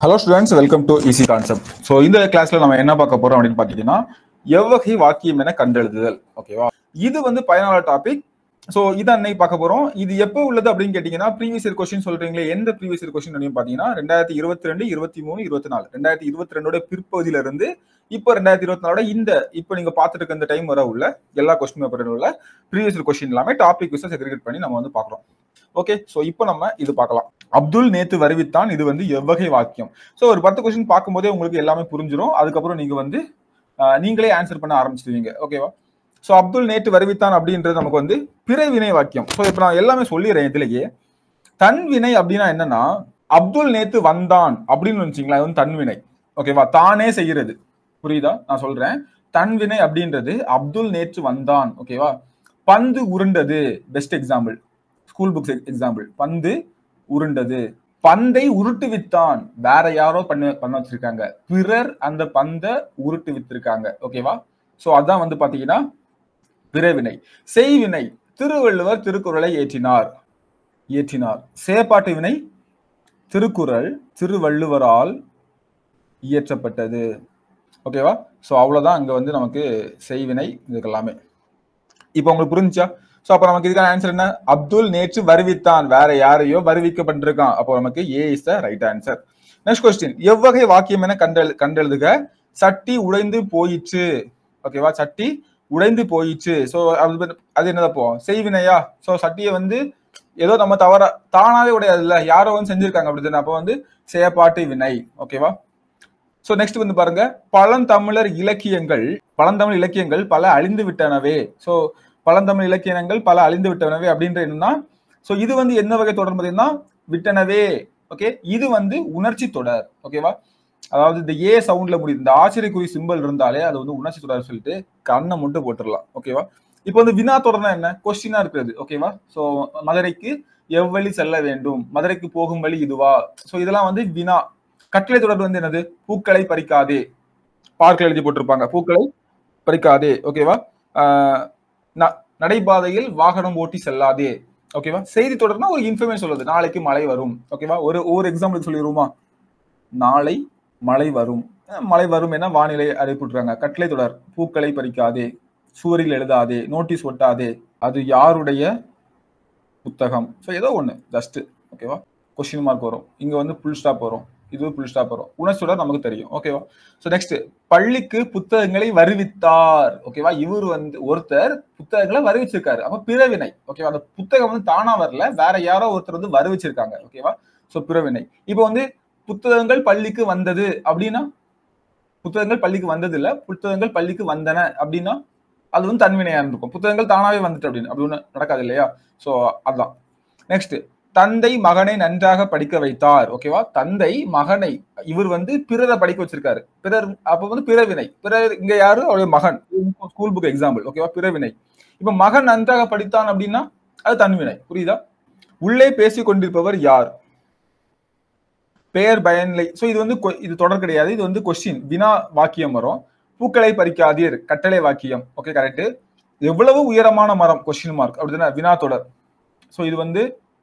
Hello students welcome to easy concept so இந்த கிளாஸ்ல நம்ம என்ன பார்க்க போறோம் அப்படின்னு பார்த்தீங்கன்னா எவ்வகை வாக்கியம் என கண்டெழுதுதல் ஓகேவா இது வந்து பயனாளர் டாபிக் ஸோ இது அன்னைக்கு பார்க்க போறோம் இது எப்போ உள்ளது அப்படின்னு கேட்டீங்கன்னா ப்ரீவியஸ் இயர் கொஸ்டின் சொல்றீங்களே எந்த ப்ரீவியஸ் இயர் கொஸ்டின் அப்படின்னு பார்த்தீங்கன்னா ரெண்டாயிரத்தி இருபத்தி ரெண்டு இருபத்தி மூணு இருபத்தி நாலு ரெண்டாயிரத்தி இருபத்தி ரெண்டோட பிற்பகுதியில இருந்து இப்போ ரெண்டாயிரத்தி இருபத்தி நாலோட இந்த இப்போ நீங்க பார்த்துட்டு இருக்க இந்த டைம் வர உள்ள எல்லா கொஸ்டின் பேப்பர் உள்ள ப்ரீவியஸ் இயர் கொஸ்டின் எல்லாமே டாபிக் வைஸா செக்ரிகேட் பண்ணி நம்ம வந்து பார்க்குறோம் ஓகே ஸோ இப்போ நம்ம இது பார்க்கலாம் அப்துல் நேத்து வருவித்தான் இது வந்து எவ்வகை வாக்கியம் ஸோ ஒரு பத்து கொஸ்டின் பார்க்கும்போதே உங்களுக்கு எல்லாமே புரிஞ்சிடும் அதுக்கப்புறம் நீங்க வந்து ஆஹ், நீங்களே ஆன்சர் பண்ண ஆரம்பிச்சிடுவீங்க ஓகேவா ஸோ அப்துல் நேற்று வருவித்தான் அப்படின்றது நமக்கு வந்து பிறவினை வாக்கியம் ஸோ இப்போ நான் எல்லாமே சொல்லிடுறேன் இதுலயே தன்வினை அப்படின்னா என்னன்னா அப்துல் நேத்து வந்தான் அப்படின்னு வச்சுங்களா அது வந்து தன்வினை ஓகேவா தானே செய்யறது புரியுதா நான் சொல்றேன் தன்வினை அப்படின்றது அப்துல் நேற்று வந்தான் ஓகேவா பந்து உருண்டது best example school books example பந்து உருண்டது பந்தை உருட்டுவித்தான் வேற யாரோ பண்ண பண்ண வச்சிருக்காங்க பிறர் அந்த பந்தை உருட்டு வித்திருக்காங்க ஓகேவா சோ அதான் வந்து பாத்தீங்கன்னா பிறவினை செய்வினை திருவள்ளுவர் திருக்குறளை ஏற்றினார் இயற்றினார் செயற்பாட்டு வினை திருக்குறள் திருவள்ளுவரால் இயற்றப்பட்டது ஓகேவா சோ அவ்வளவுதான் அங்க வந்து நமக்கு செய்வினை இதுக்கு எல்லாமே இப்போ உங்களுக்கு புரிஞ்சுச்சா சோ அப்ப நமக்கு இதுக்கான ஆன்சர் என்ன அப்துல் நேற்று வருவித்தான் வேற யாரையோ வருவிக்கப்பட்டிருக்கான் அப்போ நமக்கு A is the right answer next question எவ்வகை வாக்கியம் என கண்டெழு கண்டெழுதுக சட்டி உடைந்து போயிற்று ஓகேவா சட்டி உடைந்து போயிற்று சோ அது வந்து- அது என்னதப்போ செய்வினையா சோ சட்டியை வந்து ஏதோ நம்ம தவறா தானாவே உடையாதுல்ல யாரோ வந்து செஞ்சிருக்காங்க அப்படி அப்போ வந்து செயற்பாட்டு வினை ஓகேவா சோ நெக்ஸ்ட் வந்து பாருங்க பழந்தமிழர் இலக்கியங்கள் பழந்தமிழ் இலக்கியங்கள் பல அழிந்து விட்டனவே சோ பழந்தமிழ் இலக்கியங்கள் பல அழிந்து விட்டனவே அப்படின்ற என்னன்னா சோ இது வந்து என்ன வகை தொடர் பார்த்தீங்கன்னா விட்டனவே ஓகே இது வந்து உணர்ச்சி தொடர் ஓகேவா அதாவது இந்த ஏ சவுண்ட்ல முடியுது இந்த ஆச்சரியக்குறி சிம்பல் இருந்தாலே அது வந்து உணர்ச்சி தொடர் சொல்லிட்டு கண்ணை மட்டும் போட்டுடலாம் ஓகேவா இப்போ வந்து வினா தொடர்னா என்ன கொஸ்டினா இருக்கிறது ஓகேவா சோ மதுரைக்கு எவ்வழி செல்ல வேண்டும் மதுரைக்கு போகும் வழி இதுவா சோ இதெல்லாம் வந்து வினா கட்டளை தொடர் வந்து என்னது பூக்களை பறிக்காதே பார்க்கல எழுதி போட்டிருப்பாங்க பூக்களை பறிக்காதே ஓகேவா ஆஹ் ந- நடைபாதையில் வாகனம் ஓட்டி செல்லாதே ஓகேவா செய்தி தொடர்னா ஒரு இன்ஃபர்மேஷன் சொல்லுது நாளைக்கு மழை வரும் ஓகேவா ஒரு ஒரு எக்ஸாம்பிள் சொல்லிடுவோமா நாளை மழை வரும் அஹ் மழை வரும் என வானிலை அறிவிப்புறாங்க கட்டளை தொடர் பூக்களை பறிக்காதே சுவரில் எழுதாதே நோட்டீஸ் ஒட்டாதே அது யாருடைய புத்தகம் ஸோ ஏதோ ஒன்று ஜஸ்ட் ஓகேவா கொஸ்டின் மார்க் வரும் இங்க வந்து புல் ஸ்டாப் வரும் இது புல் ஸ்டாப் வரும் உணர்ச்சியோட நமக்கு தெரியும் ஓகேவா ஸோ நெக்ஸ்ட் பள்ளிக்கு புத்தகங்களை வருவித்தார் ஓகேவா இவர் வந்து ஒருத்தர் புத்தகங்களை வருவிச்சிருக்காரு அப்ப பிறவினை ஓகேவா அந்த புத்தகம் வந்து தானா வரல வேற யாரோ ஒருத்தர் வந்து வருவிச்சிருக்காங்க ஓகேவா ஸோ பிறவினை இப்போ வந்து புத்தகங்கள் பள்ளிக்கு வந்தது அப்படின்னா புத்தகங்கள் பள்ளிக்கு வந்தது இல்ல புத்தகங்கள் பள்ளிக்கு வந்தன அப்படின்னா அது வந்து தன்வினையா இருந்திருக்கும் புத்தகங்கள் தானாவே வந்துட்டு அப்படின்னு அப்படி ஒண்ணு நடக்காது இல்லையா சோ அதான் நெக்ஸ்ட் தந்தை மகனை நன்றாக படிக்க வைத்தார் ஓகேவா தந்தை மகனை இவர் வந்து பிறரை படிக்க வச்சிருக்காரு பிறர் அப்ப வந்து பிறவினை பிறர் இங்க யாரு அவருடைய மகன் ஸ்கூல் புக் எக்ஸாம்பிள் ஓகேவா பிறவினை இப்ப மகன் நன்றாக படித்தான் அப்படின்னா அது தன்வினை புரியுதா உள்ளே பேசிக் கொண்டிருப்பவர் யார் பெயர் பயனில்லை சோ இது வந்து கொ- இது தொடர் கிடையாது இது வந்து கொஸ்டின் வினா வாக்கியம் வரும் பூக்களை பறிக்காதீர் கட்டளை வாக்கியம் ஓகே கரெக்ட் எவ்வளவு உயரமான மரம் கொஸ்டின் மார்க் அப்படிதானே வினா தொடர் சோ இது வந்து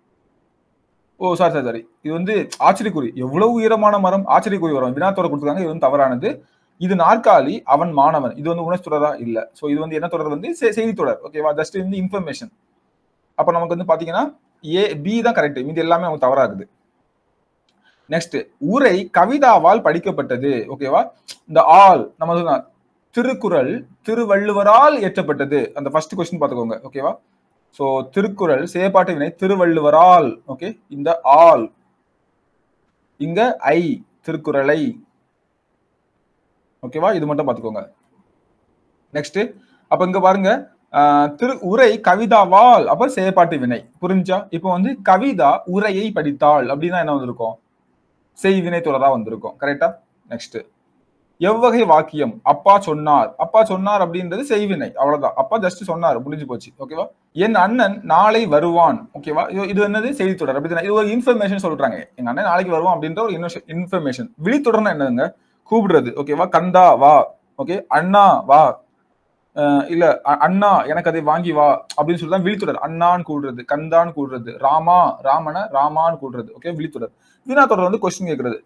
ஓ சாரி சாரி சாரி இது வந்து ஆச்சரியக்குறி எவ்வளவு உயரமான மரம் ஆச்சரியக்குறி வரும் வினா தொடர் கொடுத்துருக்காங்க இது வந்து தவறானது இது நாற்காலி அவன் மாணவன் இது வந்து உணர்ச்சி தொடரா இல்ல சோ இது வந்து என்ன தொடர் வந்து செ- செய்தி தொடர் ஓகேவா ஜஸ்ட் வந்து இன்ஃபர்மேஷன் அப்ப நமக்கு வந்து பாத்தீங்கன்னா ஏ பி தான் கரெக்ட் மீதி எல்லாமே நமக்கு தவறா இருக்குது நெக்ஸ்ட் உரை கவிதாவால் படிக்கப்பட்டது ஓகேவா இந்த ஆல் நம்ம சொன்ன திருக்குறள் திருவள்ளுவரால் இயற்றப்பட்டது அந்த ஃபர்ஸ்ட் கொஸ்டின் பார்த்துக்கோங்க ஓகேவா சோ திருக்குறள் செயற்பாட்டு வினை திருவள்ளுவரால் ஓகே இந்த ஆல் இங்க ஐ திருக்குறளை ஓகேவா இது மட்டும் பார்த்துக்கோங்க நெக்ஸ்ட் அப்ப இங்க பாருங்க ஆஹ், திரு உரை கவிதாவால் அப்ப செயற்பாட்டு வினை புரிஞ்சா இப்போ வந்து கவிதா உரையை படித்தாள் அப்படின்னா என்ன வந்திருக்கும் செய்வினை தொடரா வந்திருக்கும் கரெக்டா நெக்ஸ்ட் எவ்வகை வாக்கியம் அப்பா சொன்னார் அப்பா சொன்னார் அப்படின்றது செய்வினை அவ்வளவுதான் அப்பா ஜஸ்ட் சொன்னார் முடிஞ்சு போச்சு ஓகேவா என் அண்ணன் நாளை வருவான் ஓகேவா இது- இது என்னது செய்தி தொடர் அப்படிதானே இது ஒரு இன்ஃபர்மேஷன் சொல்றாங்க எங்க அண்ணன் நாளைக்கு வருவான் அப்படின்ற ஒரு இன்ஃபர்மேஷன் விழித்தொடர்னா என்னதுங்க கூப்பிடுறது ஓகேவா கந்தா வா ஓகே அண்ணா வா அஹ் இல்ல அ- அண்ணா எனக்கு அதை வாங்கி வா அப்படின்னு சொல்லி தான் விழித்தொடர் அண்ணான்னு கூடுறது கந்தான்னு கூடுறது ராமா ராமன ராமான்னு கூடுறது ஓகே விழித்தொடர் வினா தொடர் வந்து கொஸ்டின் கேட்கறது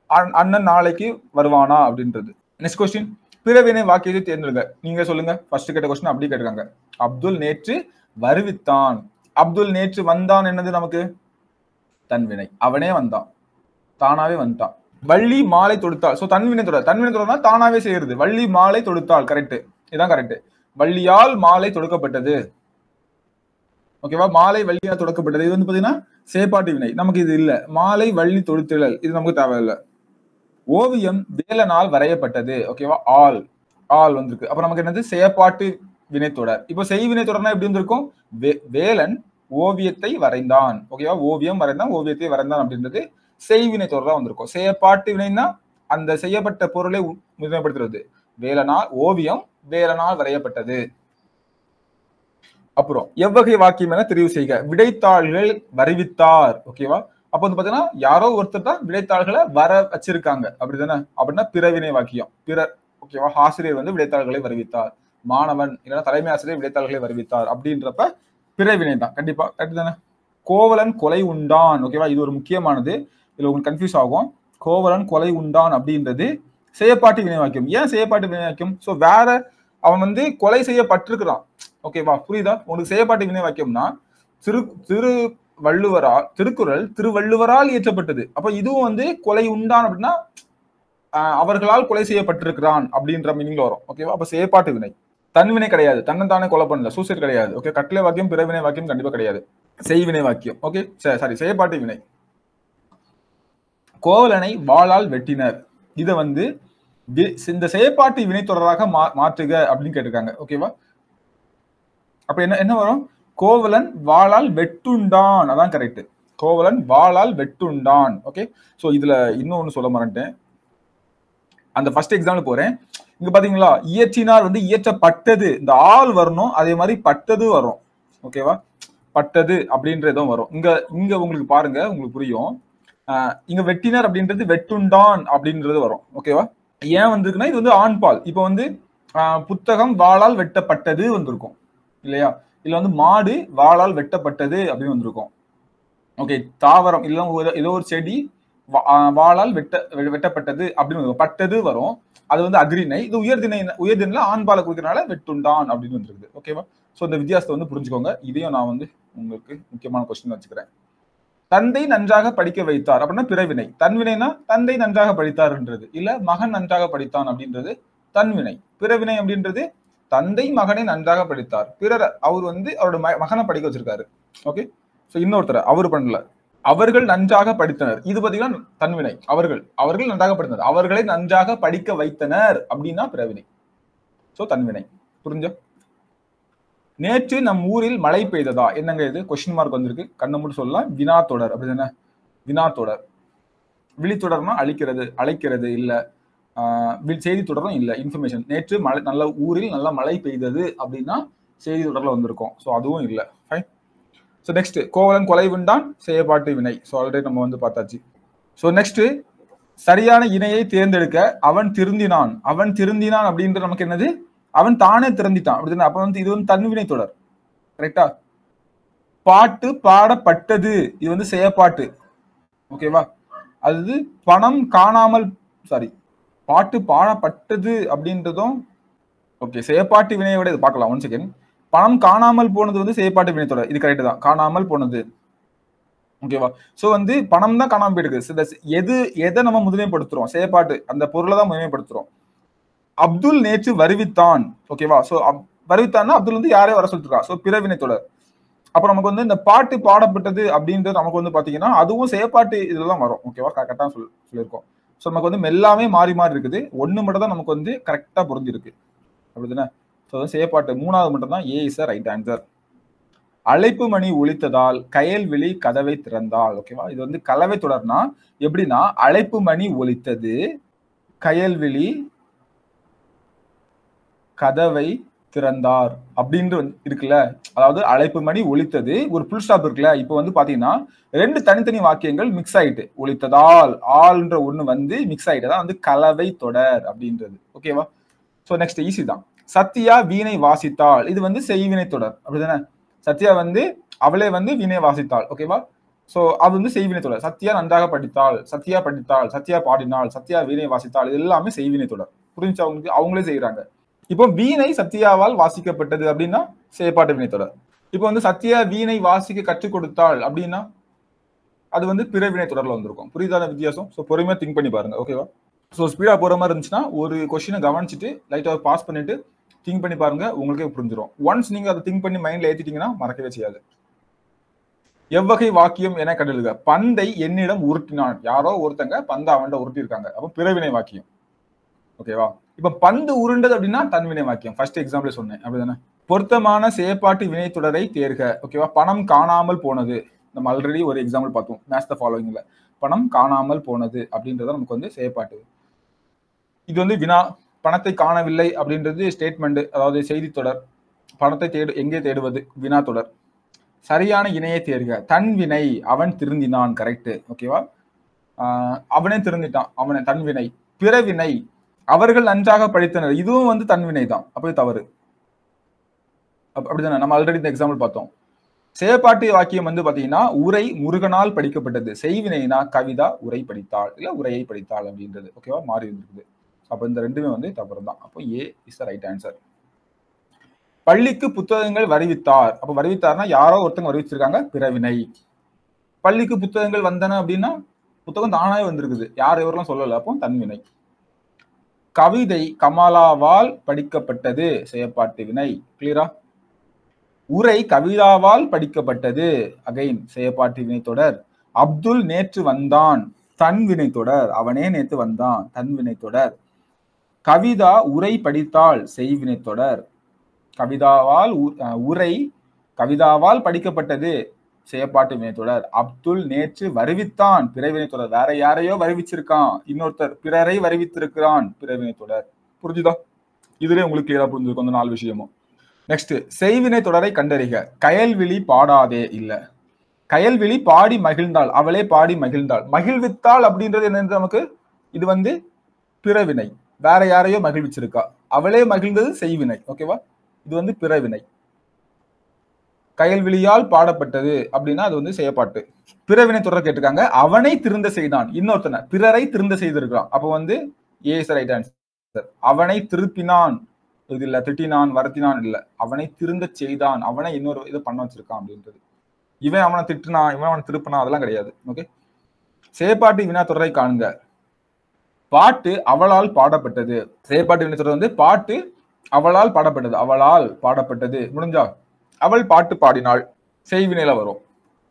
அண்ண- அண்ணன் நாளைக்கு வருவானா அப்படின்றது நெக்ஸ்ட் கொஸ்டின் பிறவினை வாக்கியத்தை தேர்ந்தெடுங்க நீங்க சொல்லுங்க ஃபர்ஸ்ட் கேட்ட கொஸ்டின் அப்படி கேட்டிருக்காங்க அப்துல் நேற்று வருவித்தான் அப்துல் நேற்று வந்தான் என்னது நமக்கு தன்வினை அவனே வந்தான் தானாவே வந்துட்டான் வள்ளி மாலை தொடுத்தாள் சோ தன்வினை தொடர் தன்வினை தொடர்னா தானாவே செய்யறது வள்ளி மாலை தொடுத்தாள் கரெக்ட் இதான் கரெக்ட் வள்ளியால் மாலை தொடுக்கப்பட்டது ஓகேவா மாலை வள்ளியால் தொடுக்கப்பட்டது இது வந்து பாத்தீங்கன்னா சேப்பாட்டு வினை நமக்கு இது இல்ல மாலை வள்ளி தொடுத்திழல் இது நமக்கு தேவையில்லை ஓவியம் வேலனால் வரையப்பட்டது ஓகேவா ஆல் ஆல் வந்திருக்கு அப்ப நமக்கு என்னது செயப்பாட்டு வினைத்தொடர் இப்போ செய்வினை தொடர்னா எப்படி வந்திருக்கும் வே- வேலன் ஓவியத்தை வரைந்தான் ஓகேவா ஓவியம் வரைந்தான் ஓவியத்தை வரைந்தான் அப்படின்றது செய்வினை தொடரா வந்திருக்கும் செயப்பாட்டு வினைன்னா அந்த செய்யப்பட்ட பொருளை உ- முதன்மைப்படுத்துறது வேலனால் ஓவியம் வேலனால் வரையப்பட்டது அப்புறம் எவ்வகை வாக்கியம் என தெரிவு செய்க விடைத்தாள்கள் வருவித்தார் ஓகேவா அப்ப வந்து பாத்தீங்கன்னா யாரோ ஒருத்தர் தான் விடைத்தாள்களை வர வச்சிருக்காங்க அப்படிதானே அப்படின்னா பிறவினை வாக்கியம் பிற ஓகேவா ஆசிரியர் வந்து விடைத்தாள்களை வருவித்தார் மாணவன் இல்லைன்னா தலைமை ஆசிரியர் விடைத்தாள்களை வருவித்தார் அப்படின்றப்ப பிறவினை தான் கண்டிப்பா கரெக்ட் தானே கோவலன் கொலை உண்டான் ஓகேவா இது ஒரு முக்கியமானது இதுல உங்களுக்கு கன்ஃபியூஸ் ஆகும் கோவலன் கொலை உண்டான் அப்படின்றது செயற்பாட்டு வினை வாக்கியம் ஏன் செயற்பாட்டு வினை வாக்கியம் சோ வேற அவன் வந்து கொலை செய்யப்பட்டிருக்கிறான் ஓகேவா புரியுதா உங்களுக்கு செயற்பாட்டு வினை வாக்கியம்னா திரு திரு வள்ளுவரால் திருக்குறள் திருவள்ளுவரால் இயற்றப்பட்டது அப்ப இதுவும் வந்து கொலை உண்டான் அப்படின்னா ஆஹ், அவர்களால் கொலை செய்யப்பட்டிருக்கிறான் அப்படின்ற மீனிங்ல வரும் ஓகேவா அப்ப செயற்பாட்டு வினை தன்வினை கிடையாது தன்னைத்தானே கொலை பண்ணல சூசைட் கிடையாது ஓகே கட்டளை வாக்கியம் பிறவினை வாக்கியம் கண்டிப்பா கிடையாது செய்வினை வாக்கியம் ஓகே சாரி செயற்பாட்டு வினை கோவலனை வாளால் வெட்டினர் இத வந்து வி- இந்த செயற்பாட்டு வினை தொடராக மா- மாற்றுக அப்படின்னு கேட்டிருக்காங்க ஓகேவா அப்ப என்ன என்ன வரும் கோவலன் வாளால் வெட்டுண்டான் அதான் கரெக்ட் கோவலன் வாளால் வெட்டுண்டான் ஓகே சோ இதுல இன்னொன்னு சொல்ல மறந்துட்டேன் அந்த ஃபர்ஸ்ட் எக்ஸாம்பிள் போறேன் இங்க பாத்தீங்களா இயற்றினார் வந்து இயற்றப்பட்டது இந்த ஆள் வரணும் அதே மாதிரி பட்டது வரும் ஓகேவா பட்டது அப்படின்றதும் வரும் இங்க இங்க உங்களுக்கு பாருங்க உங்களுக்கு புரியும் ஆஹ் இங்க வெட்டினர் அப்படின்றது வெட்டுண்டான் அப்படின்றது வரும் ஓகேவா ஏன் வந்திருக்குன்னா இது வந்து ஆண்பால் இப்போ வந்து ஆஹ் புத்தகம் வாளால் வெட்டப்பட்டது வந்திருக்கும் இல்லையா இல்ல வந்து மாடு வாளால் வெட்டப்பட்டது அப்படின்னு வந்திருக்கும் ஓகே தாவரம் இல்ல ஒரு- ஏதோ ஒரு செடி வா- ஆஹ் வாளால் வெட்ட வெ- வெட்டப்பட்டது அப்படின்னு வரும். பட்டது வரும் அது வந்து அக்ரிணை இது உயர்திணை உயர்திணைல ஆண்பாலை குறிக்கிறனால வெட்டுண்டான் அப்படின்னு வந்திருக்குது ஓகேவா சோ இந்த வித்தியாசத்தை வந்து புரிஞ்சுக்கோங்க இதையும் நான் வந்து உங்களுக்கு முக்கியமான கொஸ்டின் வச்சுக்கிறேன் தந்தை நன்றாக படிக்க வைத்தார் அப்படின்னா பிறவினை தன்வினைனா தந்தை நன்றாக படித்தார்ன்றது இல்ல மகன் நன்றாக படித்தான் அப்படின்றது தன்வினை பிறவினை அப்படின்றது தந்தை மகனை நன்றாக படித்தார் பிறர் அவர் வந்து அவரோட ம- மகனை படிக்க வச்சிருக்காரு ஓகே சோ இன்னொருத்தர் அவர் பண்ணல அவர்கள் நன்றாக படித்தனர் இது பாத்தீங்கன்னா தன்வினை அவர்கள் அவர்கள் நன்றாக படித்தனர் அவர்களை நன்றாக படிக்க வைத்தனர் அப்படின்னா பிறவினை சோ தன்வினை புரிஞ்சா நேற்று நம் ஊரில் மழை பெய்ததா என்னங்க இது கொஸ்டின் மார்க் வந்திருக்கு கண்ணை மட்டும் சொல்லலாம் வினா தொடர் அப்படிதானே வினா தொடர் விழித்தொடர்னா அழிக்கிறது அழைக்கிறது இல்ல ஆஹ் வி- செய்தி தொடரும் இல்ல இன்ஃபர்மேஷன் நேற்று மழை நல்ல ஊரில் நல்ல மழை பெய்தது அப்படின்னா செய்தி தொடர்ல வந்திருக்கும் ஸோ அதுவும் இல்ல ஃபைன் ஸோ நெக்ஸ்ட் கோவலன் கொலை உண்டான் செயற்பாட்டு வினை ஸோ ஆல்ரெடி நம்ம வந்து பார்த்தாச்சு ஸோ நெக்ஸ்ட் சரியான இணையை தேர்ந்தெடுக்க அவன் திருந்தினான் அவன் திருந்தினான் அப்படின்றது நமக்கு என்னது அவன் தானே திறந்திட்டான் அப்படிதானே அப்ப வந்து இது வந்து தன்வினை தொடர் கரெக்டா பாட்டு பாடப்பட்டது இது வந்து செயற்பாட்டு ஓகேவா அது பணம் காணாமல் சாரி பாட்டு பாடப்பட்டது அப்படின்றதும் ஓகே செயற்பாட்டு வினையோட இது பார்க்கலாம் ஒன் செகண்ட் பணம் காணாமல் போனது வந்து செயற்பாட்டு வினை தொடர் இது கரெக்ட் தான் காணாமல் போனது ஓகேவா சோ வந்து பணம் தான் காணாம போயிருக்கு So, that's- எது எதை நம்ம முதன்மைப்படுத்துறோம் செயற்பாட்டு அந்த பொருளை தான் முதன்மைப்படுத்துறோம் அப்துல் நேற்று வருவித்தான் ஓகேவா சோ வருவித்தான்னா அப்துல் வந்து யாரையும் வர சொல்லிருக்கா சோ பிறவினை தொடர் அப்ப நமக்கு வந்து இந்த பாட்டு பாடப்பட்டது அப்படின்றது நமக்கு வந்து பாத்தீங்கன்னா அதுவும் செயற்பாட்டு இதுல தான் வரும் ஓகேவா கரெக்டா சொல் சொல்லியிருக்கோம் ஸோ நமக்கு வந்து எல்லாமே மாறி மாறி இருக்குது ஒண்ணு மட்டும் தான் நமக்கு வந்து கரெக்டா பொருந்திருக்கு அப்படிதானே ஸோ செயற்பாட்டு மூணாவது மட்டும் தான் ஏ இஸ் ரைட் ஆன்சர் அழைப்பு மணி ஒலித்ததால் கயல்விழி கதவை திறந்தாள் ஓகேவா இது வந்து கலவை தொடர்னா எப்படின்னா அழைப்பு மணி ஒலித்தது கயல்விழி கதவை திறந்தார் அப்படின்ற வந்து இருக்குல்ல அதாவது அழைப்பு மணி ஒலித்தது ஒரு புல் ஸ்டாப் இருக்குல்ல இப்போ வந்து பாத்தீங்கன்னா ரெண்டு தனித்தனி வாக்கியங்கள் மிக்ஸ் ஆயிட்டு ஒலித்ததால் ஆல்ன்ற ஒண்ணு வந்து மிக்ஸ் ஆயிட்டு தான் வந்து கலவை தொடர் அப்படின்றது ஓகேவா சோ நெக்ஸ்ட் ஈஸி தான் சத்யா வீணை வாசித்தாள் இது வந்து செய்வினை தொடர் அப்படிதானே சத்யா வந்து அவளே வந்து வீணை வாசித்தாள் ஓகேவா சோ அது வந்து செய்வினை தொடர் சத்யா நன்றாக படித்தாள் சத்யா படித்தாள் சத்யா பாடினாள் சத்யா வீணை வாசித்தாள் இது எல்லாமே செய்வினை தொடர் புரிஞ்சு அவங்களுக்கு அவங்களே செய்யறாங்க இப்போ வீணை சத்யாவால் வாசிக்கப்பட்டது அப்படின்னா செயற்பாட்டு வினை தொடர் இப்போ வந்து சத்யா வீணை வாசிக்க கற்றுக் கொடுத்தாள் அப்படின்னா அது வந்து பிற வினை தொடர்ல வந்திருக்கும் புரியுதான வித்தியாசம் ஸோ பொறுமையா திங்க் பண்ணி பாருங்க ஓகேவா ஸோ ஸ்பீடா போற மாதிரி இருந்துச்சுன்னா ஒரு கொஸ்டினை கவனிச்சுட்டு லைட்டா பாஸ் பண்ணிட்டு திங்க் பண்ணி பாருங்க உங்களுக்கே புரிஞ்சிடும் ஒன்ஸ் நீங்க அதை திங்க் பண்ணி மைண்ட்ல ஏத்திட்டீங்கன்னா மறக்கவே செய்யாது எவ்வகை வாக்கியம் என கண்டெழுதுக பந்தை என்னிடம் உருட்டினான் யாரோ ஒருத்தங்க பந்தை அவன்கிட்ட உருட்டி இருக்காங்க அப்போ பிறவினை வாக்கியம் ஓகேவா இப்ப பந்து உருண்டது அப்படின்னா தன்வினை வாக்கியம் ஃபர்ஸ்ட் எக்ஸாம்பிள் சொன்னேன் அப்படிதானே பொருத்தமான செயற்பாட்டு வினை தொடரை தேர்க ஓகேவா பணம் காணாமல் போனது நம்ம ஆல்ரெடி ஒரு எக்ஸாம்பிள் பார்த்தோம் மேட்ச் த ஃபாலோவிங்ல பணம் காணாமல் போனது அப்படின்றத நமக்கு வந்து செயற்பாட்டு இது வந்து வினா பணத்தை காணவில்லை அப்படின்றது ஸ்டேட்மெண்ட் அதாவது செய்தி தொடர் பணத்தை தேடு எங்கே தேடுவது வினா தொடர் சரியான இணையை தேர்க தன் வினை அவன் திருந்தினான் கரெக்ட் ஓகேவா ஆஹ் அவனே திருந்திட்டான் அவனை தன்வினை பிறவினை அவர்கள் நன்றாக படித்தனர் இதுவும் வந்து தன்வினை தான் அப்படி தவறு அப்ப- அப்படிதானே நம்ம ஆல்ரெடி இந்த எக்ஸாம்பிள் பார்த்தோம் செயற்பாட்டு வாக்கியம் வந்து பாத்தீங்கன்னா உரை முருகனால் படிக்கப்பட்டது செய்வினைனா கவிதா உரை படித்தாள் இல்ல உரையை படித்தாள் அப்படின்றது ஓகேவா மாறி இருந்திருக்குது அப்ப இந்த ரெண்டுமே வந்து தவறு தான் அப்போ A is the right answer பள்ளிக்கு புத்தகங்கள் வருவித்தார் அப்ப வருவித்தார்னா யாரோ ஒருத்தங்க வருவிச்சிருக்காங்க பிறவினை பள்ளிக்கு புத்தகங்கள் வந்தன அப்படின்னா புத்தகம் தானாவே வந்திருக்குது யார் எவரெல்லாம் சொல்லல அப்போ தன்வினை கவிதை கமலாவால் படிக்கப்பட்டது செயற்பாட்டு வினை கிளியரா உரை கவிதாவால் படிக்கப்பட்டது அகைன் செயற்பாட்டு வினை தொடர் அப்துல் நேற்று வந்தான் தன் வினை தொடர் அவனே நேற்று வந்தான் தன் வினை தொடர் கவிதா உரை படித்தாள் செய்வினை தொடர் கவிதாவால் உ- அஹ் உரை கவிதாவால் படிக்கப்பட்டது செயற்பாட்டு வினைத்தொடர் அப்துல் நேற்று வருவித்தான் பிறவினை தொடர் வேற யாரையோ வருவிச்சிருக்கான் இன்னொருத்தர் பிறரை வருவித்திருக்கிறான் பிறவினை தொடர் புரிஞ்சுதா இதுலயே உங்களுக்கு கிளியரா புரிஞ்சிருக்கும் அந்த நாலு விஷயமும் நெக்ஸ்ட் செய்வினை தொடரை கண்டறிக கயல்விழி பாடாதே இல்ல கயல்விழி பாடி மகிழ்ந்தாள் அவளே பாடி மகிழ்ந்தாள் மகிழ்வித்தாள் அப்படின்றது என்னது நமக்கு இது வந்து பிறவினை வேற யாரையோ மகிழ்விச்சிருக்கா அவளே மகிழ்ந்தது செய்வினை ஓகேவா இது வந்து பிறவினை கயல்விழியால் பாடப்பட்டது அப்படின்னா அது வந்து செயற்பாட்டு பிறவினை தொடர் கேட்டிருக்காங்க அவனை திருந்த செய்தான் இன்னொருத்தனை பிறரை திருந்த செய்திருக்கிறான் அப்போ வந்து ஏ ரைட் ஆன்சர் அவனை திருப்பினான் இது இல்ல திட்டினான் வருத்தினான் இல்ல அவனை திருந்த செய்தான் அவனை இன்னொரு இது பண்ண வச்சிருக்கான் அப்படின்றது இவன் அவனை திட்டுனான் இவன் அவனை திருப்பினான் அதெல்லாம் கிடையாது ஓகே செயற்பாட்டு வினா தொடரை காணுங்க பாட்டு அவளால் பாடப்பட்டது செயற்பாட்டு வினா தொடர் வந்து பாட்டு அவளால் பாடப்பட்டது அவளால் பாடப்பட்டது முடிஞ்சா அவள் பாட்டு பாடினாள் செய்வினையில வரும்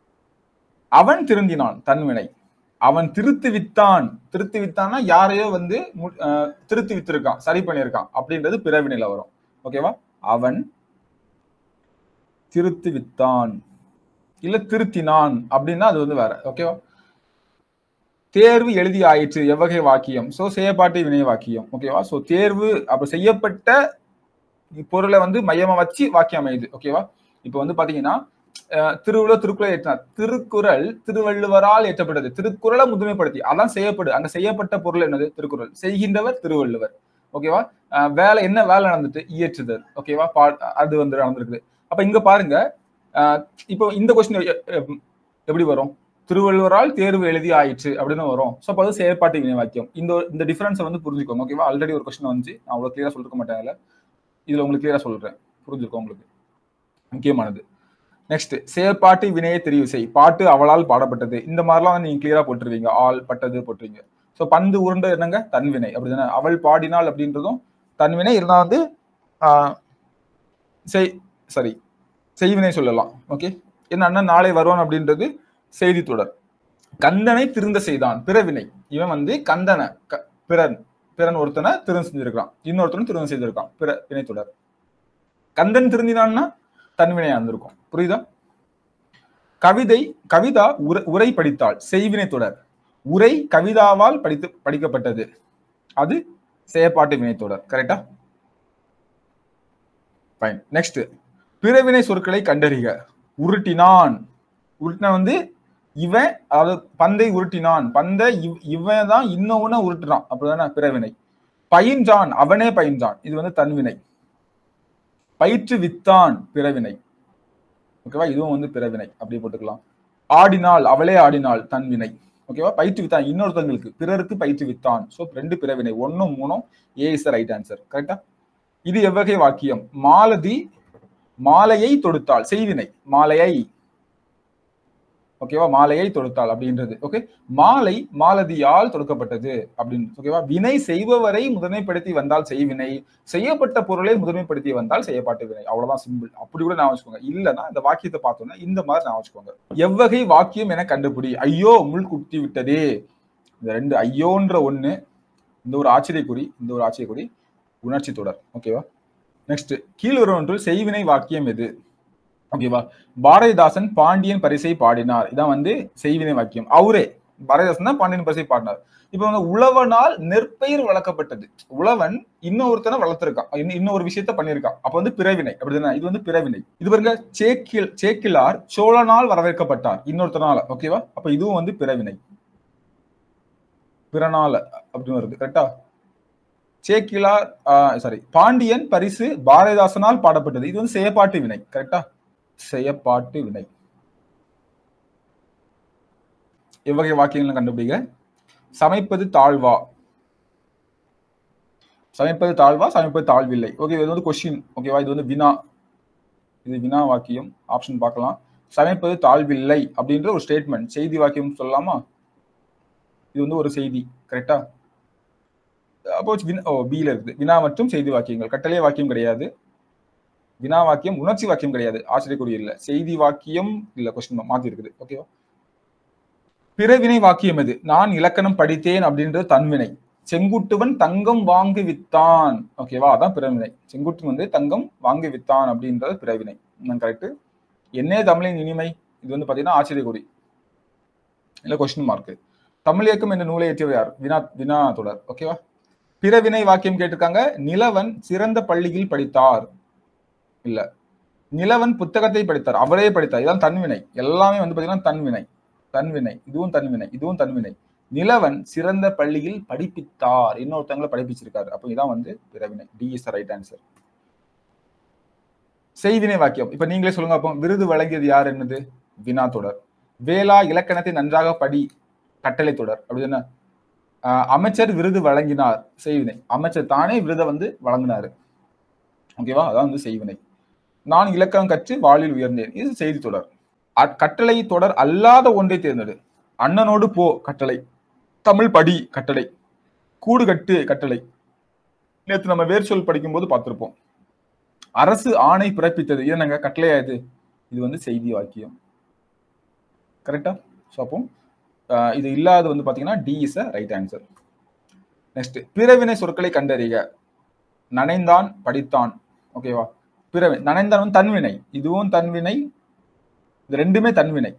அவன் திருந்தினான் தன்வினை அவன் திருத்தி வித்தான் திருத்தி வித்தான்னா யாரையோ வந்து மு- அஹ் திருத்தி வித்திருக்கான் சரி பண்ணியிருக்கான் அப்படின்றது பிறவினையில வரும் ஓகேவா அவன் திருத்தி வித்தான் இல்ல திருத்தினான் அப்படின்னா அது வந்து வேற ஓகேவா தேர்வு எழுதி ஆயிற்று எவ்வகை வாக்கியம் சோ செய்யப்பாட்டு வினை வாக்கியம் ஓகேவா சோ தேர்வு அப்ப செய்யப்பட்ட பொருளை வந்து மையமா வச்சு வாக்கியம் அமையுது ஓகேவா இப்போ வந்து பாத்தீங்கன்னா அஹ், திருவள்ளுவர் திருக்குறள் ஏற்றினார் திருக்குறள் திருவள்ளுவரால் ஏற்றப்பட்டது திருக்குறளை முதுமைப்படுத்தி அதான் செய்யப்படு அங்க செய்யப்பட்ட பொருள் என்னது திருக்குறள் செய்கின்றவர் திருவள்ளுவர் ஓகேவா அஹ், வேலை என்ன வேலை நடந்துட்டு இயற்றுதல் ஓகேவா பா அது வந்து நடந்திருக்குது அப்ப இங்க பாருங்க அஹ், இப்போ இந்த கொஸ்டின் எப்படி வரும் திருவள்ளுவரால் தேர்வு எழுதி ஆயிற்று அப்படின்னு வரும் ஸோ அப்போ அது செயற்பாட்டு வினை வாக்கியம் இந்த இந்த டிஃபரன்ஸை வந்து புரிஞ்சுக்கோங்க ஓகேவா ஆல்ரெடி ஒரு கொஸ்டின் வந்துச்சு நான் அவ்வளோ கிளியரா சொல்லிருக்க மாட்டேன் அதுல இதுல உங்களுக்கு கிளியரா சொல்றேன் புரிஞ்சுக்கோ உங்களுக்கு முக்கியமானது நெக்ஸ்ட் செயற்பாட்டு வினையை தெரிவு செய் பாட்டு அவளால் பாடப்பட்டது இந்த மாதிரிலாம் வந்து நீங்க கிளியரா போட்டுருவீங்க ஆள் பட்டது போட்டுருவீங்க ஸோ பந்து உருண்டை என்னங்க தன்வினை அப்படிதானே அவள் பாடினாள் அப்படின்றதும் தன்வினை இருந்தா வந்து ஆஹ், செய் சரி செய்வினை சொல்லலாம் ஓகே என்ன அண்ணன் நாளை வருவான் அப்படின்றது செய்தி தொடர் கந்தனை திருந்த செய்தான் பிறவினை இவன் வந்து கந்தனை க- பிறன் பிறன் ஒருத்தனை திரும்ப செஞ்சிருக்கான் இன்னொருத்தனை திரும்ப செய்திருக்கான் பிற வினை தொடர் கந்தன் திருந்தினான்னா தன்வினையா இருந்திருக்கும் புரியுதா கவிதை கவிதா உர- உரை படித்தாள் செய்வினை தொடர் உரை கவிதாவால் படித்து படிக்கப்பட்டது அது செயற்பாட்டு வினை தொடர் கரெக்டா ஃபைன் நெக்ஸ்ட் பிறவினை சொற்களை கண்டறிக உருட்டினான் உருட்டினான் வந்து இவன் அதாவது பந்தை உருட்டினான் பந்தை இவ்- இவன் தான் இன்னொன்னு உருட்டுறான் அப்படிதானே பிறவினை பயின்றான் அவனே பயின்றான் இது வந்து தன்வினை பயிற்று வித்தான் பிறவினை ஓகேவா இதுவும் வந்து பிறவினை அப்படி போட்டுக்கலாம் ஆடினாள் அவளே ஆடினாள் தன்வினை ஓகேவா பயிற்றுவித்தான் இன்னொருத்தங்களுக்கு பிறருக்கு பயிற்றுவித்தான் ஸோ ரெண்டு பிறவினை ஒன்னும் மூணும் ஏ இஸ் ரைட் ஆன்சர் கரெக்டா இது எவ்வகை வாக்கியம் மாலதி மாலையை தொடுத்தாள் செய்வினை மாலையை ஓகேவா மாலையை தொடுத்தாள் அப்படின்றது ஓகே மாலை மாலதியால் தொடுக்கப்பட்டது அப்படின்னு ஓகேவா வினை செய்பவரை முதன்மைப்படுத்தி வந்தால் செய்வினை செய்யப்பட்ட பொருளை முதன்மைப்படுத்தி வந்தால் செய்யப்பட்ட வினை அவ்வளவுதான் சிம்பிள் அப்படி கூட நான் வச்சுக்கோங்க இல்லைன்னா இந்த வாக்கியத்தை பார்த்தோன்னா இந்த மாதிரி நான் வச்சுக்கோங்க எவ்வகை வாக்கியம் என கண்டுபிடி ஐயோ முள் குத்தி விட்டதே இந்த ரெண்டு ஐயோன்ற ஒண்ணு இந்த ஒரு ஆச்சரியக்குறி இந்த ஒரு ஆச்சரியக்குறி உணர்ச்சி தொடர் ஓகேவா நெக்ஸ்ட் கீழ்வரும் செய்வினை வாக்கியம் எது ஓகேவா பாரதிதாசன் பாண்டியன் பரிசை பாடினார் இதான் வந்து செய்வினை வாக்கியம் அவரே பாரதிதாசன் தான் பாண்டியன் பரிசை பாடினார் இப்ப வந்து உழவனால் நெற்பயிர் வளர்க்கப்பட்டது உழவன் இன்னொருத்தனை வளர்த்திருக்கான் இன்னும் இன்னொரு விஷயத்த பண்ணியிருக்கான் அப்ப வந்து பிறவினை அப்படிதானே இது வந்து பிறவினை இது பாருங்க சேக்கில் சேக்கிலார் சோழனால் வரவேற்கப்பட்டார் இன்னொருத்தனால ஓகேவா அப்ப இதுவும் வந்து பிறவினை பிறனால அப்படின்னு வருது கரெக்டா சேக்கிலார் சாரி பாண்டியன் பரிசு பாரதிதாசனால் பாடப்பட்டது இது வந்து செயப்பாட்டு வினை கரெக்டா செயப்பாட்டு வினை எவ்வகை வாக்கியங்களை கண்டுபிடிங்க சமைப்பது தாழ்வா சமைப்பது தாழ்வா சமைப்பது தாழ்வில்லை ஓகே இது வந்து கொஸ்டின் ஓகேவா இது வந்து வினா இது வினா வாக்கியம் ஆப்ஷன் பார்க்கலாம் சமைப்பது தாழ்வில்லை அப்படின்ற ஒரு ஸ்டேட்மெண்ட் செய்தி வாக்கியம் சொல்லலாமா இது வந்து ஒரு செய்தி கரெக்டா அப்போ ஓ பியில இருக்குது வினா மற்றும் செய்தி வாக்கியங்கள் கட்டளை வாக்கியம் கிடையாது வினா வாக்கியம் உணர்ச்சி வாக்கியம் கிடையாது ஆச்சரியக்குறி இல்ல செய்தி வாக்கியம் இல்ல கொஸ்டின் மாத்தி இருக்குது ஓகேவா பிறவினை வாக்கியம் எது நான் இலக்கணம் படித்தேன் அப்படின்றது தன்வினை செங்குட்டுவன் தங்கம் வாங்கி வித்தான் ஓகேவா அதான் பிறவினை செங்குட்டு வந்து தங்கம் வாங்கி வித்தான் அப்படின்றது பிறவினை கரெக்ட் என்னே தமிழின் இனிமை இது வந்து பாத்தீங்கன்னா ஆச்சரியக்குறி இல்ல கொஸ்டின் மார்க் தமிழ் இயக்கம் என்ற நூலை ஏற்றியவர் யார் வினா வினா தொடர் ஓகேவா பிறவினை வாக்கியம் கேட்டிருக்காங்க நிலவன் சிறந்த பள்ளியில் படித்தார் இல்ல நிலவன் புத்தகத்தை படித்தார் அவரே படித்தார் இதான் தன்வினை எல்லாமே வந்து பாத்தீங்கன்னா தன்வினை தன்வினை இதுவும் தன்வினை இதுவும் தன்வினை நிலவன் சிறந்த பள்ளியில் படிப்பித்தார் இன்னொருத்தவங்களை படிப்பிச்சிருக்காரு அப்போ இதான் வந்து பிறவினை டி இஸ் ரைட் ஆன்சர் செய்வினை வாக்கியம் இப்ப நீங்களே சொல்லுங்க அப்போ விருது வழங்கியது யார் என்னது வினா தொடர் வேளா இலக்கணத்தை நன்றாக படி கட்டளை தொடர் அப்படின்னா அமைச்சர் விருது வழங்கினார் செய்வினை அமைச்சர் தானே விருதை வந்து வழங்கினாரு ஓகேவா அதான் வந்து செய்வினை நான் இலக்கணம் கற்று வாளில் உயர்ந்தேன் இது செய்தி தொடர் கட்டளை தொடர் அல்லாத ஒன்றை தேர்ந்தெடு அண்ணனோடு போ கட்டளை தமிழ் படி கட்டளை கூடு கட்டு கட்டளை நேற்று நம்ம வேர் சொல் படிக்கும் போது பார்த்திருப்போம் அரசு ஆணை பிறப்பித்தது இது நாங்க கட்டளையா இது இது வந்து செய்தி வாக்கியம் கரெக்டா ஸோ அப்போ இது இல்லாத வந்து பாத்தீங்கன்னா D is a right answer next பிறவினை சொற்களை கண்டறிக நனைந்தான் படித்தான் ஓகேவா பிறவினை நனைந்தான் வந்து தன்வினை இதுவும் தன்வினை இது ரெண்டுமே தன்வினை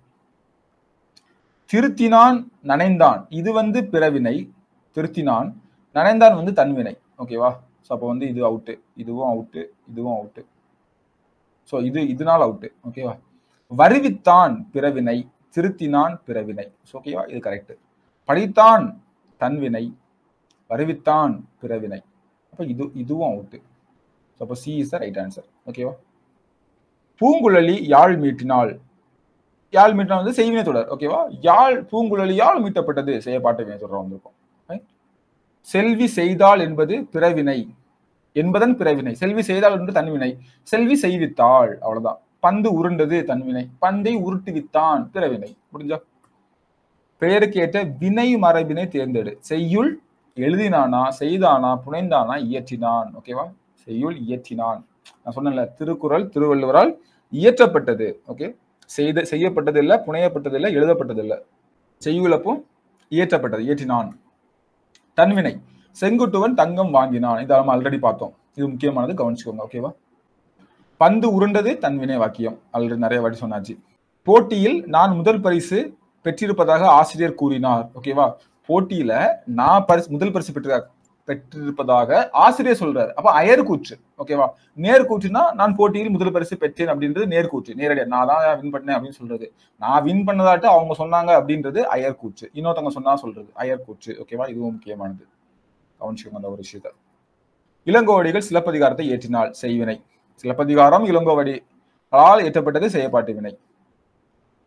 திருத்தினான் நனைந்தான் இது வந்து பிறவினை திருத்தினான் நனைந்தான் வந்து தன்வினை ஓகேவா ஸோ அப்போ வந்து இது அவுட்டு இதுவும் அவுட்டு இதுவும் அவுட்டு ஸோ இது இதனால் அவுட்டு ஓகேவா வருவித்தான் பிறவினை திருத்தினான் பிறவினை ஓகேவா இது கரெக்ட் படித்தான் தன்வினை வருவித்தான் பிறவினை அப்போ இது இதுவும் அவுட்டு ஸோ அப்போ C is the right answer ஓகேவா பூங்குழலி யாழ் மீட்டினாள் யாழ் மீட்டினால் வந்து செய்வினை தொடர் ஓகேவா யாழ் பூங்குழலியால் மீட்டப்பட்டது செய்யப்பாட்டு வினை தொடர் வந்திருக்கும் செல்வி செய்தாள் என்பது பிறவினை என்பதன் பிறவினை செல்வி செய்தாள் என்று தன்வினை செல்வி செய்வித்தாள் அவ்வளவுதான் பந்து உருண்டது தன்வினை பந்தை உருட்டுவித்தான் பிறவினை முடிஞ்சா பெயருக்கு ஏற்ற வினை மரபினை தேர்ந்தெடு செய்யுள் எழுதினானா செய்தானா புனைந்தானா இயற்றினான் ஓகேவா செய்யுள் இயற்றினான் நான் சொன்னேன்ல திருக்குறள் திருவள்ளுவரால் இயற்றப்பட்டது ஓகே செய்த செய்யப்பட்டது இல்லை புனையப்பட்டது இல்லை எழுதப்பட்டது இல்லை செய்யுளப்போ இயற்றப்பட்டது இயற்றினான் தன்வினை செங்குட்டுவன் தங்கம் வாங்கினான் இதை நம்ம ஆல்ரெடி பார்த்தோம் இது முக்கியமானது கவனிச்சுக்கோங்க ஓகேவா பந்து உருண்டது தன்வினை வாக்கியம் ஆல்ரெடி நிறைய வாட்டி சொன்னாச்சு போட்டியில் நான் முதல் பரிசு பெற்றிருப்பதாக ஆசிரியர் கூறினார் ஓகேவா போட்டியில நான் பரிசு முதல் பரிசு பெற்ற பெற்றிருப்பதாக ஆசிரியர் சொல்றாரு அப்ப அயர்கூற்று ஓகேவா நேர்கூற்றுனா நான் போட்டியில் முதல் பரிசு பெற்றேன் அப்படின்றது நேர்கூற்று நேரடியா நான் தான் வின் பண்ணேன் அப்படின்னு சொல்றது நான் வின் பண்ணதாட்டு அவங்க சொன்னாங்க அப்படின்றது அயர்கூற்று இன்னொருத்தவங்க சொன்னா சொல்றது அயர்கூற்று ஓகேவா இதுவும் முக்கியமானது கவனிச்சுக்கோங்க அந்த ஒரு விஷயத்த இளங்கோவடிகள் சிலப்பதிகாரத்தை ஏற்றினாள் செய்வினை சிலப்பதிகாரம் இளங்கோவடிகளால் ஏற்றப்பட்டது செய்யப்பாட்டு வினை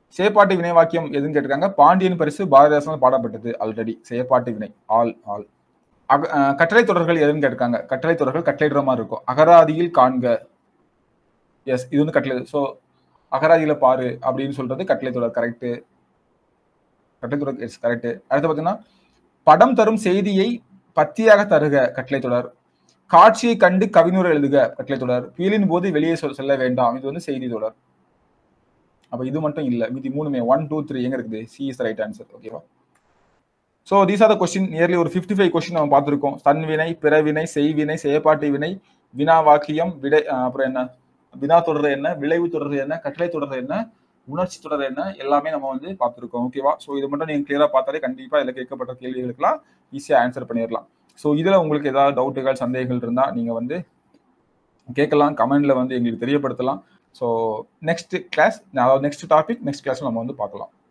செயற்பாட்டு வினை வாக்கியம் எதுன்னு கேட்டிருக்காங்க பாண்டியன் பரிசு பாரதிதாசன் பாடப்பட்டது ஆல்ரெடி செயற்பாட்டு வினை ஆல் ஆல் அக- அஹ் கட்டளை தொடர்கள் எதுன்னு கேட்டிருக்காங்க கட்டளை தொடர்கள் கட்டளையிடுற மாதிரி இருக்கும் அகராதியில் காண்க எஸ் இது வந்து கட்டளை ஸோ அகராதியில பாரு அப்படின்னு சொல்றது கட்டளை தொடர் கரெக்ட் கட்டளை தொடர் எஸ் கரெக்ட் அடுத்து பார்த்தீங்கன்னா படம் தரும் செய்தியை பத்தியாக தருக கட்டளை தொடர் காட்சியை கண்டு கவினுரை எழுதுக கட்டளை தொடர் புயலின் போது வெளியே சொல் செல்ல வேண்டாம் இது வந்து செய்தி தொடர் அப்ப இது மட்டும் இல்ல மீதி மூணுமே ஒன் டூ த்ரீ எங்க இருக்குது சி இஸ் ரைட் ஆன்சர் ஓகேவா so these are the question nearly ஒரு ஃபிஃப்டி ஃபைவ் கொஸ்டின் நம்ம பார்த்துருக்கோம் தன்வினை பிறவினை செய்வினை செயற்பாட்டு வினை வினா வாக்கியம் விடை அஹ் அப்புறம் என்ன வினா தொடர் என்ன விளைவு தொடர் என்ன கட்டளை தொடர் என்ன உணர்ச்சி தொடர் என்ன எல்லாமே நம்ம வந்து பார்த்துருக்கோம் ஓகேவா ஸோ இது மட்டும் நீங்க கிளியரா பார்த்தாலே கண்டிப்பா இதில் கேட்கப்பட்ட கேள்விகளுக்கெல்லாம் ஈஸியா ஆன்சர் பண்ணிடலாம் ஸோ இதுல உங்களுக்கு ஏதாவது டவுட்டுகள் சந்தேகங்கள் இருந்தா நீங்க வந்து கேட்கலாம் கமெண்ட்ல வந்து எங்களுக்கு தெரியப்படுத்தலாம் ஸோ நெக்ஸ்ட் கிளாஸ் அதாவது நெக்ஸ்ட் டாபிக் நெக்ஸ்ட் கிளாஸ்ல நம்ம வந்து பார்க்கலாம்